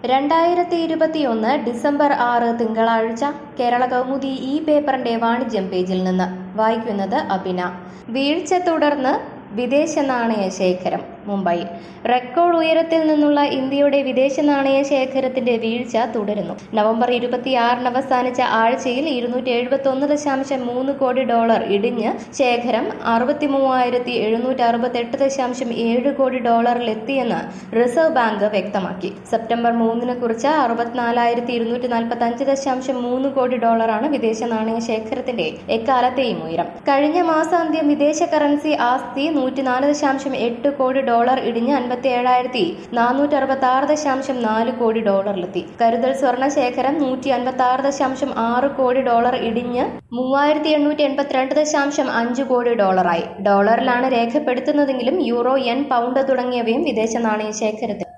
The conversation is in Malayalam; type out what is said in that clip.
രണ്ടായിരത്തി ഇരുപത്തിയൊന്ന് ഡിസംബർ ആറ് തിങ്കളാഴ്ച കേരള കൗമുദി ഈ പേപ്പറിന്റെ വാണിജ്യം പേജിൽ നിന്ന് വായിക്കുന്നത് അബിന വീഴ്ച തുടർന്ന് വിദേശ നാണയ ശേഖരം മുംബൈ റെക്കോർഡ് ഉയരത്തിൽ നിന്നുള്ള ഇന്ത്യയുടെ വിദേശ നാണയ ശേഖരത്തിന്റെ വീഴ്ച തുടരുന്നു നവംബർ ഇരുപത്തിയാറിന് അവസാനിച്ച ആഴ്ചയിൽ ഇരുന്നൂറ്റി എഴുപത്തി ഒന്ന് ദശാംശം മൂന്ന് കോടി ഡോളർ ഇടിഞ്ഞ് ശേഖരം അറുപത്തി മൂവായിരത്തി എഴുന്നൂറ്റി അറുപത്തി എട്ട് ദശാംശം ഏഴ് കോടി ഡോളറിലെത്തിയെന്ന് റിസർവ് ബാങ്ക് വ്യക്തമാക്കി സെപ്റ്റംബർ മൂന്നിന് കുറിച്ച അറുപത്തിനാലായിരത്തി ഇരുന്നൂറ്റി നാൽപ്പത്തി അഞ്ച് ദശാംശം മൂന്ന് കോടി ഡോളറാണ് വിദേശ നാണയ ശേഖരത്തിന്റെ എക്കാലത്തെയും ഉയരം കഴിഞ്ഞ മാസാന്ത്യം വിദേശ കറൻസി ആസ്തി നൂറ്റിനാല് ദശാംശം എട്ട് കോടി ഡോളർ ഇടിഞ്ഞ് അൻപത്തി ഏഴായിരത്തി നാനൂറ്റി അറുപത്തി ആറ് ദശാംശം നാല് കോടി ഡോളറിലെത്തി കരുതൽ സ്വർണ ശേഖരം നൂറ്റി അൻപത്തി ആറ് ദശാംശം ആറ് കോടി ഡോളർ ഇടിഞ്ഞ് മൂവായിരത്തി എണ്ണൂറ്റി എൺപത്തിരണ്ട് ദശാംശം അഞ്ച് കോടി ഡോളറായി ഡോളറിലാണ് രേഖപ്പെടുത്തുന്നതെങ്കിലും യൂറോ യെൻ പൗണ്ട് തുടങ്ങിയവയും വിദേശ നാണയ ശേഖരത്തിൽ